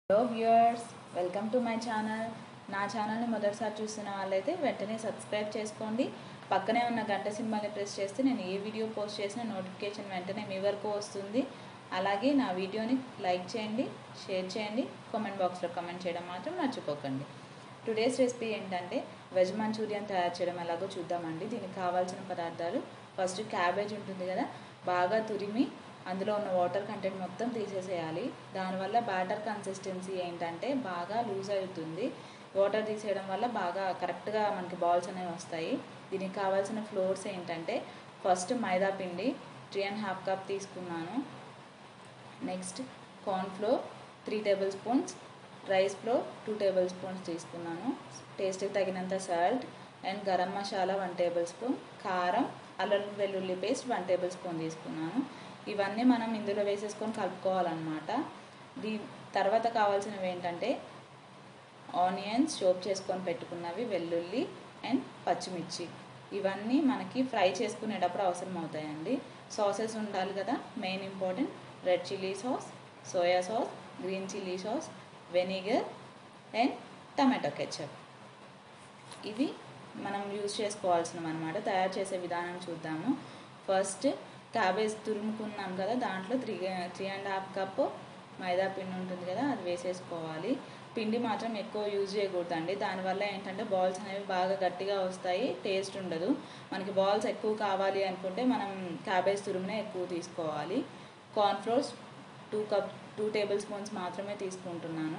hello viewers welcome to my channel నా ఛానల్ని మొదటిసారి చూస్తున్న వాళ్ళైతే వెంటనే సబ్స్క్రైబ్ చేసుకోండి పక్కనే ఉన్న గంట సింబల్ని ప్రెస్ చేస్తే నేను ఏ వీడియో పోస్ట్ చేసిన నోటిఫికేషన్ వెంటనే మీ వరకు వస్తుంది అలాగే నా వీడియోని లైక్ చేయండి షేర్ చేయండి కామెంట్ బాక్స్లో కామెంట్ చేయడం మాత్రం మర్చిపోకండి టుడేస్ రెసిపీ ఏంటంటే వెజ్ మంచూరియన్ తయారు చేయడం ఎలాగో చూద్దామండి దీనికి కావాల్సిన పదార్థాలు ఫస్ట్ క్యాబేజ్ ఉంటుంది కదా బాగా తురిమి అందులో ఉన్న వాటర్ కంటెంట్ మొత్తం తీసేసేయాలి దానివల్ల బ్యాటర్ కన్సిస్టెన్సీ ఏంటంటే బాగా లూజ్ అవుతుంది వాటర్ తీసేయడం వల్ల బాగా కరెక్ట్గా మనకి బాల్స్ అనేవి వస్తాయి దీనికి కావాల్సిన ఫ్లోర్స్ ఏంటంటే ఫస్ట్ మైదా పిండి త్రీ అండ్ హాఫ్ కప్ తీసుకున్నాను next corn flour three tablespoons rice flour two tablespoons తీసుకున్నాను టేస్ట్కి తగినంత salt and garam masala one tablespoon కారం అల్లం వెల్లుల్లి పేస్ట్ వన్ టేబుల్ స్పూన్ తీసుకున్నాను ఇవన్నీ మనం ఇందులో వేసేసుకొని కలుపుకోవాలన్నమాట దీ తర్వాత కావాల్సినవి ఏంటంటే ఆనియన్స్ షోప్ చేసుకొని పెట్టుకున్నవి వెల్లుల్లి అండ్ పచ్చిమిర్చి ఇవన్నీ మనకి ఫ్రై చేసుకునేటప్పుడు అవసరం అవుతాయండి సాసెస్ ఉండాలి కదా main important red chilli sauce soya sauce green chilli sauce vinegar and tomato ketchup ఇవి మనం యూజ్ చేసుకోవాల్సినవి అనమాట తయారు చేసే విధానం చూద్దాము ఫస్ట్ క్యాబేజ్ తురుముకున్నాం కదా దాంట్లో three three and half cup మైదా పిండి ఉంటుంది కదా అది వేసేసుకోవాలి పిండి మాత్రం ఎక్కువ యూజ్ చేయకూడదండి దానివల్ల ఏంటంటే బాల్స్ అనేవి బాగా గట్టిగా వస్తాయి టేస్ట్ ఉండదు మనకి బాల్స్ ఎక్కువ కావాలి అనుకుంటే మనం క్యాబేజ్ తురుమునే ఎక్కువ తీసుకోవాలి cornflours two cup two tablespoons మాత్రమే తీసుకుంటున్నాను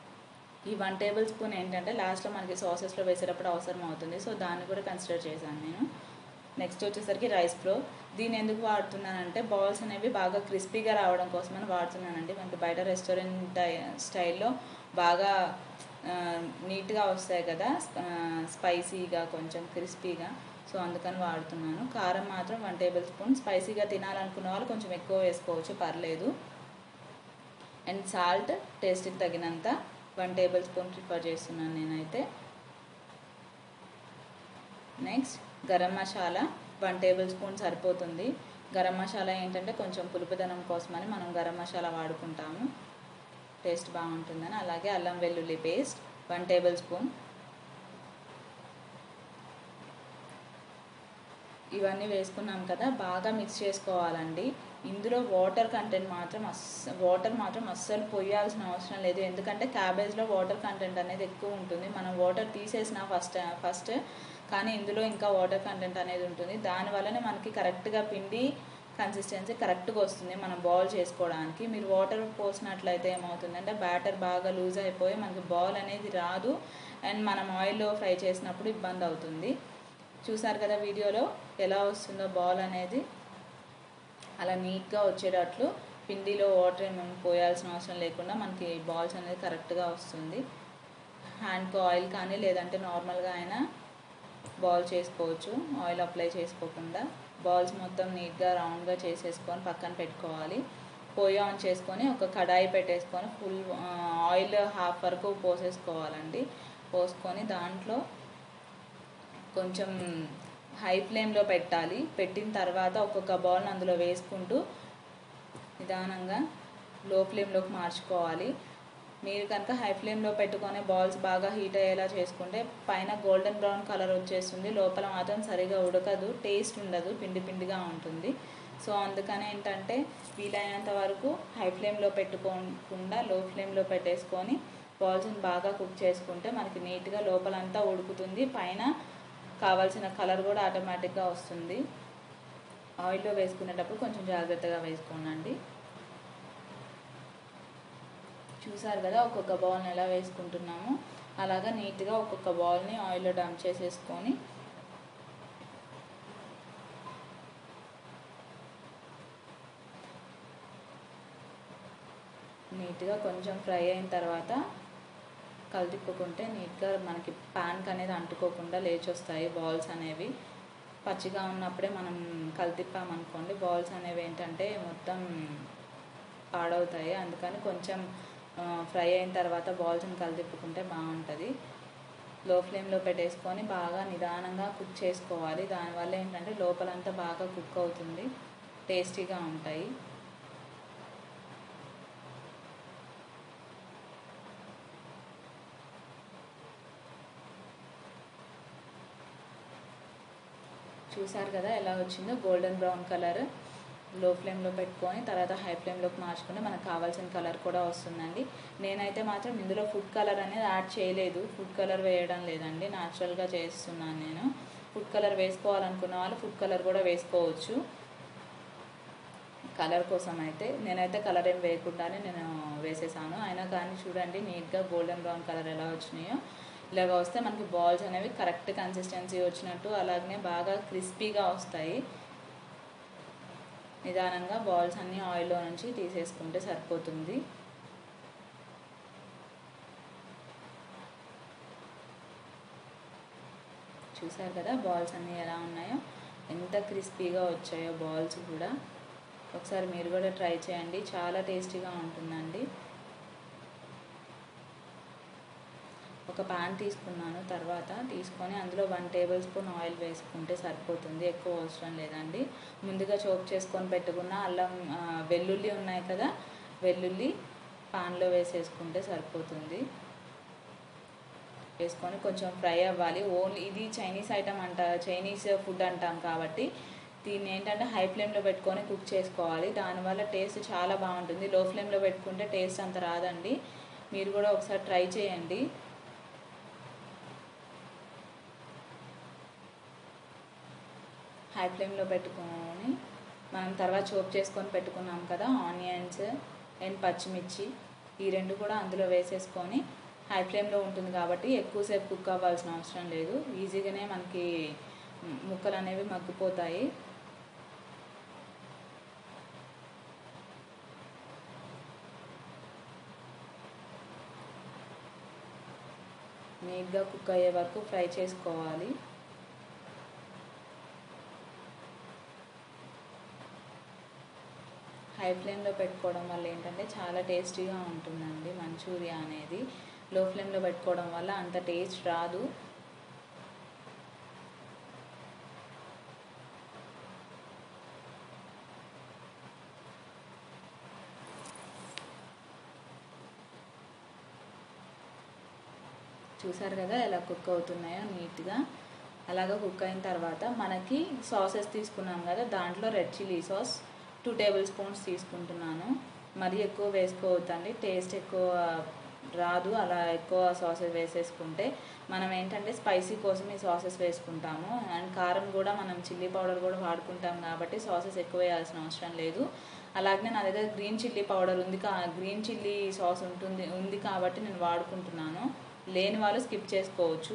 ఈ వన్ టేబుల్ స్పూన్ ఏంటంటే లాస్ట్లో మనకి సాసెస్లో వేసేటప్పుడు అవసరం అవుతుంది సో దాన్ని కూడా కన్సిడర్ చేశాను నేను నెక్స్ట్ వచ్చేసరికి రైస్ ఫ్లో దీన్ని ఎందుకు వాడుతున్నానంటే బాల్స్ అనేవి బాగా క్రిస్పీగా రావడం కోసమని వాడుతున్నానండి మనకి బయట రెస్టారెంట్ స్టైల్లో బాగా నీట్గా వస్తాయి కదా స్పైసీగా కొంచెం క్రిస్పీగా సో అందుకని వాడుతున్నాను కారం మాత్రం వన్ టేబుల్ స్పూన్ స్పైసీగా తినాలనుకున్న వాళ్ళు కొంచెం ఎక్కువ వేసుకోవచ్చు పర్లేదు అండ్ సాల్ట్ టేస్ట్కి తగినంత వన్ టేబుల్ స్పూన్ ప్రిఫర్ చేస్తున్నాను నేనైతే next garam masala one tablespoon సరిపోతుంది గరం మసాలా ఏంటంటే కొంచెం పులుపుదనం కోసమని మనం గరం మసాలా వాడుకుంటాము టేస్ట్ బాగుంటుందని అలాగే అల్లం వెల్లుల్లి పేస్ట్ వన్ టేబుల్ స్పూన్ ఇవన్నీ వేసుకున్నాం కదా బాగా మిక్స్ చేసుకోవాలండి ఇందులో వాటర్ కంటెంట్ మాత్రం అస్ వాటర్ మాత్రం అస్సలు పోయాల్సిన అవసరం లేదు ఎందుకంటే క్యాబేజ్లో వాటర్ కంటెంట్ అనేది ఎక్కువ ఉంటుంది మనం వాటర్ తీసేసిన ఫస్ట్ ఫస్ట్ కానీ ఇందులో ఇంకా వాటర్ కంటెంట్ అనేది ఉంటుంది దానివల్లనే మనకి కరెక్ట్గా పిండి కన్సిస్టెన్సీ కరెక్ట్గా వస్తుంది మనం బాల్ చేసుకోవడానికి మీరు వాటర్ పోసినట్లయితే ఏమవుతుందంటే బ్యాటర్ బాగా లూజ్ అయిపోయి మనకి బాల్ అనేది రాదు అండ్ మనం ఆయిల్లో ఫ్రై చేసినప్పుడు ఇబ్బంది అవుతుంది చూసారు కదా వీడియోలో ఎలా వస్తుందో బాల్ అనేది అలా నీట్గా వచ్చేటట్లు పిండిలో వాటర్ ఏమేమి పోయాల్సిన అవసరం లేకుండా మనకి బాల్స్ అనేది కరెక్ట్గా వస్తుంది హ్యాండ్కి ఆయిల్ కానీ లేదంటే నార్మల్గా అయినా బాల్ చేసుకోవచ్చు ఆయిల్ అప్లై చేసుకోకుండా బాల్స్ మొత్తం నీట్గా రౌండ్గా చేసేసుకొని పక్కన పెట్టుకోవాలి పొయ్యి ఆన్ చేసుకొని ఒక కడాయి పెట్టేసుకొని ఫుల్ ఆయిల్ హాఫ్ వరకు పోసేసుకోవాలండి పోసుకొని దాంట్లో కొంచెం హై ఫ్లేమ్లో పెట్టాలి పెట్టిన తర్వాత ఒక్కొక్క బౌల్ని అందులో వేసుకుంటూ నిదానంగా లో ఫ్లేమ్లోకి మార్చుకోవాలి మీరు కనుక హై ఫ్లేమ్లో పెట్టుకొని బాల్స్ బాగా హీట్ అయ్యేలా చేసుకుంటే పైన గోల్డెన్ బ్రౌన్ కలర్ వచ్చేస్తుంది లోపల మాత్రం సరిగా ఉడకదు టేస్ట్ ఉండదు పిండి పిండిగా ఉంటుంది సో అందుకని ఏంటంటే వీలైనంత వరకు హై ఫ్లేమ్లో పెట్టుకోకుండా లో ఫ్లేమ్లో పెట్టేసుకొని బాల్స్ని బాగా కుక్ చేసుకుంటే మనకి నీట్గా లోపలంతా ఉడుకుతుంది పైన కావాల్సిన కలర్ కూడా ఆటోమేటిక్గా వస్తుంది ఆయిల్లో వేసుకునేటప్పుడు కొంచెం జాగ్రత్తగా వేసుకోనండి చూసారు కదా ఒక్కొక్క బౌల్ని ఎలా వేసుకుంటున్నాము అలాగా నీట్గా ఒక్కొక్క బౌల్ని ఆయిల్లో డంప్ చేసేసుకొని నీట్గా కొంచెం ఫ్రై అయిన తర్వాత కలితిప్పుకుంటే నీట్గా మనకి ప్యాన్కి అనేది అంటుకోకుండా లేచి వస్తాయి బాల్స్ అనేవి పచ్చిగా ఉన్నప్పుడే మనం కలితిప్పామనుకోండి బాల్స్ అనేవి ఏంటంటే మొత్తం పాడవుతాయి అందుకని కొంచెం ఫ్రై అయిన తర్వాత బాల్స్ని కలితిప్పుకుంటే బాగుంటుంది లో ఫ్లేమ్లో పెట్టేసుకొని బాగా నిదానంగా కుక్ చేసుకోవాలి దానివల్ల ఏంటంటే లోపలంతా బాగా కుక్ అవుతుంది టేస్టీగా ఉంటాయి చూసారు కదా ఎలా వచ్చిందో గోల్డెన్ బ్రౌన్ కలర్ లో ఫ్లేమ్లో పెట్టుకొని తర్వాత హై ఫ్లేమ్లోకి మార్చుకుంటే మనకు కావాల్సిన కలర్ కూడా వస్తుందండి నేనైతే మాత్రం ఇందులో ఫుడ్ కలర్ అనేది యాడ్ చేయలేదు ఫుడ్ కలర్ వేయడం లేదండి న్యాచురల్గా చేస్తున్నాను నేను ఫుడ్ కలర్ వేసుకోవాలనుకున్న వాళ్ళు ఫుడ్ కలర్ కూడా వేసుకోవచ్చు కలర్ కోసం అయితే నేనైతే కలర్ ఏం వేయకుండానే నేను వేసేసాను అయినా కానీ చూడండి నీట్గా గోల్డెన్ బ్రౌన్ కలర్ ఎలా వచ్చినాయో ఇలాగ వస్తే మనకి బాల్స్ అనేవి కరెక్ట్ కన్సిస్టెన్సీ వచ్చినట్టు అలాగనే బాగా క్రిస్పీగా వస్తాయి నిదానంగా బాల్స్ అన్నీ ఆయిల్లో నుంచి తీసేసుకుంటే సరిపోతుంది చూసారు కదా బాల్స్ అన్నీ ఎలా ఉన్నాయో ఎంత క్రిస్పీగా వచ్చాయో బాల్స్ కూడా ఒకసారి మీరు కూడా ట్రై చేయండి చాలా టేస్టీగా ఉంటుందండి ఒక పాన్ తీసుకున్నాను తర్వాత తీసుకొని అందులో వన్ టేబుల్ స్పూన్ ఆయిల్ వేసుకుంటే సరిపోతుంది ఎక్కువ అవసరం లేదండి ముందుగా చోప్ చేసుకొని పెట్టుకున్న అల్లం ఆ, వెల్లుల్లి ఉన్నాయి కదా వెల్లుల్లి పాన్లో వేసేసుకుంటే సరిపోతుంది వేసుకొని కొంచెం ఫ్రై అవ్వాలి ఓన్లీ ఇది చైనీస్ ఐటమ్ అంట చైనీస్ ఫుడ్ అంటాం కాబట్టి దీన్ని ఏంటంటే హై ఫ్లేమ్లో పెట్టుకొని కుక్ చేసుకోవాలి దానివల్ల టేస్ట్ చాలా బాగుంటుంది లో ఫ్లేమ్లో పెట్టుకుంటే టేస్ట్ అంత రాదండి మీరు కూడా ఒకసారి ట్రై చేయండి హై ఫ్లేమ్లో పెట్టుకొని మనం తర్వాత చోప్ చేసుకొని పెట్టుకున్నాం కదా ఆనియన్స్ అండ్ పచ్చిమిర్చి ఈ రెండు కూడా అందులో వేసేసుకొని హై ఫ్లేమ్లో ఉంటుంది కాబట్టి ఎక్కువసేపు కుక్ అవ్వాల్సిన అవసరం లేదు ఈజీగానే మనకి మ్, ముక్కలు అనేవి మగ్గిపోతాయి నీట్గా కుక్ అయ్యే వరకు ఫ్రై చేసుకోవాలి హై ఫ్లేమ్లో పెట్టుకోవడం వల్ల ఏంటంటే చాలా టేస్టీగా ఉంటుందండి మంచూరియా అనేది లో ఫ్లేమ్లో పెట్టుకోవడం వల్ల అంత టేస్ట్ రాదు చూసారు కదా ఎలా కుక్ అవుతున్నాయో నీట్గా అలాగా కుక్ అయిన తర్వాత మనకి సాసెస్ తీసుకున్నాం కదా దాంట్లో red chilli sauce two tablespoons తీసుకుంటున్నాను మరీ ఎక్కువ వేసుకోవద్దండి టేస్ట్ ఎక్కువ రాదు అలా ఎక్కువ సాసెస్ వేసేసుకుంటే మనం ఏంటంటే స్పైసీ కోసం ఈ సాసెస్ వేసుకుంటాము అండ్ కారం కూడా మనం చిల్లీ పౌడర్ కూడా వాడుకుంటాం కాబట్టి సాసెస్ ఎక్కువ వేయాల్సిన అవసరం లేదు అలాగే నా దగ్గర గ్రీన్ చిల్లీ పౌడర్ ఉంది కా గ్రీన్ చిల్లీ సాస్ ఉంటుంది ఉంది కాబట్టి నేను వాడుకుంటున్నాను లేని వాళ్ళు స్కిప్ చేసుకోవచ్చు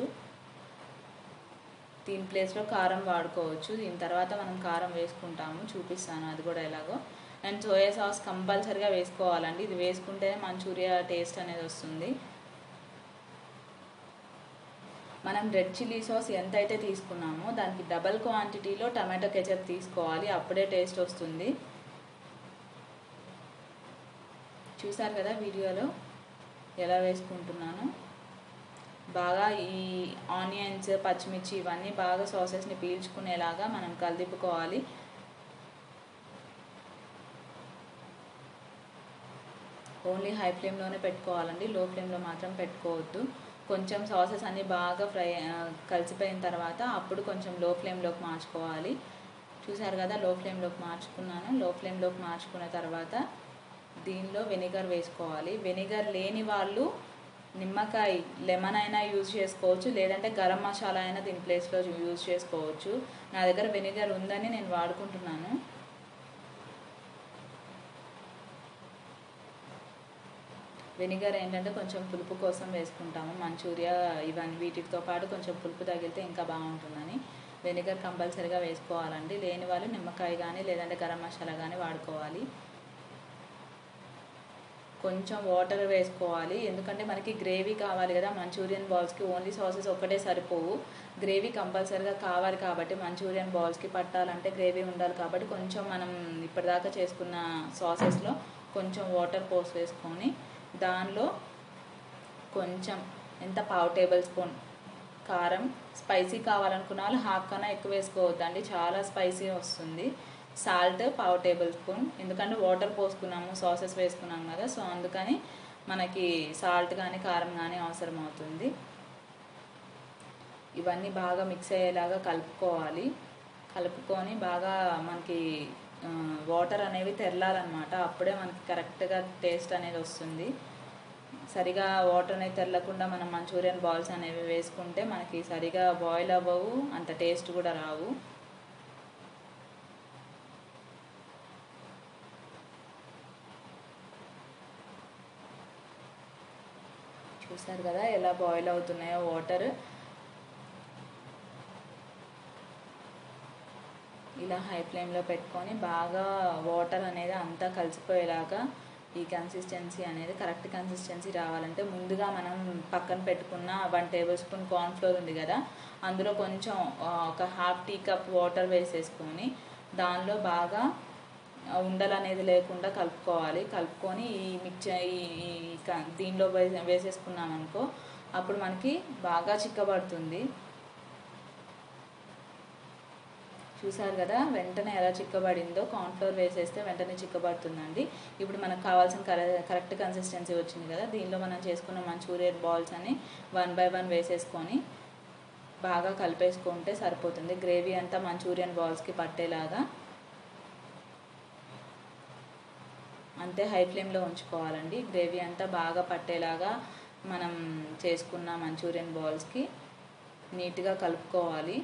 దీని ప్లేస్లో కారం వాడుకోవచ్చు దీని తర్వాత మనం కారం వేసుకుంటాము చూపిస్తాను అది కూడా ఎలాగో అండ్ సోయా సాస్ కంపల్సరిగా వేసుకోవాలండి ఇది వేసుకుంటే మంచూరియా టేస్ట్ అనేది వస్తుంది మనం రెడ్ చిల్లీ సాస్ ఎంత అయితే తీసుకున్నామో దానికి డబల్ క్వాంటిటీలో టమాటో కెచప్ తీసుకోవాలి అప్పుడే టేస్ట్ వస్తుంది చూసారు కదా వీడియోలో ఎలా వేసుకుంటున్నాను బాగా ఈ ఆనియన్స్ పచ్చిమిర్చి ఇవన్నీ బాగా సాసెస్ని పీల్చుకునేలాగా మనం కలిదిప్పుకోవాలి ఓన్లీ హై ఫ్లేమ్లోనే పెట్టుకోవాలండి లో ఫ్లేమ్లో మాత్రం పెట్టుకోవద్దు కొంచెం సాసెస్ అన్నీ బాగా ఫ్రై ఆ, కలిసిపోయిన తర్వాత అప్పుడు కొంచెం లో ఫ్లేమ్లోకి మార్చుకోవాలి చూసారు కదా లో ఫ్లేమ్లోకి మార్చుకున్నాను లో ఫ్లేమ్లోకి మార్చుకున్న తర్వాత దీనిలో వెనిగర్ వేసుకోవాలి వెనిగర్ లేని వాళ్ళు నిమ్మకాయ లెమన్ అయినా యూజ్ చేసుకోవచ్చు లేదంటే గరం మసాలా అయినా దీని ప్లేస్లో యూజ్ చేసుకోవచ్చు నా దగ్గర వెనిగర్ ఉందని నేను వాడుకుంటున్నాను వెనిగర్ ఏంటంటే కొంచెం పులుపు కోసం వేసుకుంటాము మంచూరియా ఇవన్నీ వీటితో పాటు కొంచెం పులుపు తగిలితే ఇంకా బాగుంటుందని వెనిగర్ కంపల్సరీగా వేసుకోవాలండి లేని వాళ్ళు నిమ్మకాయ కానీ లేదంటే గరం మసాలా కానీ వాడుకోవాలి కొంచెం వాటర్ వేసుకోవాలి ఎందుకంటే మనకి గ్రేవీ కావాలి కదా మంచూరియన్ బాల్స్కి ఓన్లీ సాసెస్ ఒక్కటే సరిపోవు గ్రేవీ కంపల్సరీగా కావాలి కాబట్టి మంచూరియన్ బాల్స్కి పట్టాలంటే గ్రేవీ ఉండాలి కాబట్టి కొంచెం మనం ఇప్పటిదాకా చేసుకున్న సాసెస్లో కొంచెం వాటర్ పోసి వేసుకొని దానిలో కొంచెం ఎంత పావు టేబుల్ స్పూన్ కారం స్పైసీ కావాలనుకున్న వాళ్ళు హాఫ్ కన్నా ఎక్కువ వేసుకోవద్దండి చాలా స్పైసీ వస్తుంది సాల్ట్ పావు టేబుల్ స్పూన్ ఎందుకంటే వాటర్ పోసుకున్నాము సాసెస్ వేసుకున్నాం కదా సో అందుకని మనకి సాల్ట్ కానీ కారం కానీ అవసరం అవుతుంది ఇవన్నీ బాగా మిక్స్ అయ్యేలాగా కలుపుకోవాలి కలుపుకొని బాగా మనకి వాటర్ అనేవి తెరలాలన్నమాట అప్పుడే మనకి కరెక్ట్గా టేస్ట్ అనేది వస్తుంది సరిగా వాటర్ అనేది తెరలకుండా మనం మంచూరియన్ బాల్స్ అనేవి వేసుకుంటే మనకి సరిగా బాయిల్ అవ్వవు అంత టేస్ట్ కూడా రావు చూసారు కదా ఎలా బాయిల్ అవుతున్నాయో వాటర్ ఇలా హై ఫ్లేమ్లో పెట్టుకొని బాగా వాటర్ అనేది అంతా కలిసిపోయేలాగా ఈ కన్సిస్టెన్సీ అనేది కరెక్ట్ కన్సిస్టెన్సీ రావాలంటే ముందుగా మనం పక్కన పెట్టుకున్న వన్ టేబుల్ స్పూన్ కార్న్ఫ్లోర్ ఉంది కదా అందులో కొంచెం ఆ, ఒక హాఫ్ టీ కప్ వాటర్ వేసేసుకొని దానిలో బాగా ఆ, ఉండలు అనేది లేకుండా కలుపుకోవాలి కలుపుకొని ఈ మిక్చర్ ఈ ఈ క- దీనిలో వేసే వేసేసుకున్నాం అనుకో అప్పుడు మనకి బాగా చిక్కబడుతుంది చూసారు కదా వెంటనే ఎలా చిక్కబడిందో కార్న్ఫ్లోర్ వేసేస్తే వెంటనే చిక్కబడుతుందండి ఇప్పుడు మనకు కావాల్సిన కర కరెక్ట్ కన్సిస్టెన్సీ వచ్చింది కదా దీనిలో మనం చేసుకున్న మంచూరియన్ బాల్స్ అని వన్ బై వన్ వేసేసుకొని బాగా కలిపేసుకుంటే సరిపోతుంది గ్రేవీ అంతా మంచూరియన్ బాల్స్కి పట్టేలాగా అంతే హై ఫ్లేమ్లో ఉంచుకోవాలండి గ్రేవీ అంతా బాగా పట్టేలాగా మనం చేసుకున్న మంచూరియన్ బాల్స్కి నీట్గా కలుపుకోవాలి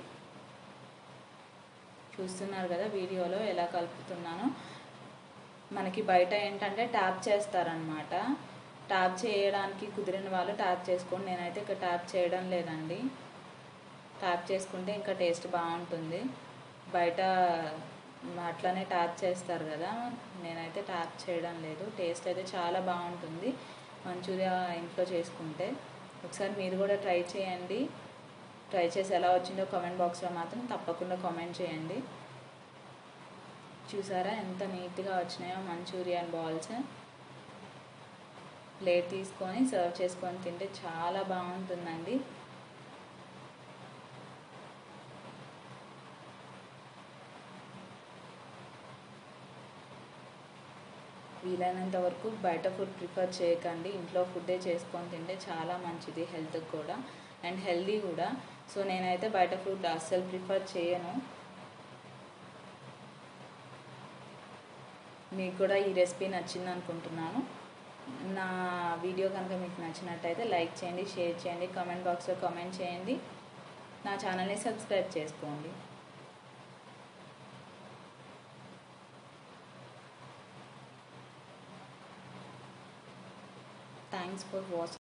చూస్తున్నారు కదా వీడియోలో ఎలా కలుపుతున్నానో మనకి బయట ఏంటంటే ట్యాప్ చేస్తారనమాట ట్యాప్ చేయడానికి కుదిరిన వాళ్ళు ట్యాప్ చేసుకోండి నేనైతే ఇక్కడ ట్యాప్ చేయడం లేదండి ట్యాప్ చేసుకుంటే ఇంకా టేస్ట్ బాగుంటుంది బయట అట్లానే ట్యాప్ చేస్తారు కదా నేనైతే ట్యాప్ చేయడం లేదు టేస్ట్ అయితే చాలా బాగుంటుంది మంచూరియా ఇంట్లో చేసుకుంటే ఒకసారి మీరు కూడా ట్రై చేయండి ట్రై చేసి ఎలా వచ్చిందో కామెంట్ బాక్స్లో మాత్రం తప్పకుండా కామెంట్ చేయండి చూసారా ఎంత నీట్గా వచ్చినాయో మంచూరియన్ బాల్స్ ప్లేట్ తీసుకొని సర్వ్ చేసుకొని తింటే చాలా బాగుంటుందండి వీలైనంత వరకు బయట ఫుడ్ ప్రిఫర్ చేయకండి ఇంట్లో ఫుడ్డే చేసుకొని తింటే చాలా మంచిది హెల్త్కి కూడా అండ్ హెల్దీ కూడా సో నేనైతే బయట ఫుడ్ అస్సలు ప్రిఫర్ చేయను మీకు కూడా ఈ రెసిపీ నచ్చింది అనుకుంటున్నాను నా వీడియో కనుక మీకు నచ్చినట్టయితే లైక్ చేయండి షేర్ చేయండి కామెంట్ బాక్స్లో కామెంట్ చేయండి నా ఛానల్ని సబ్స్క్రైబ్ చేసుకోండి థ్యాంక్స్ ఫర్ వాచింగ్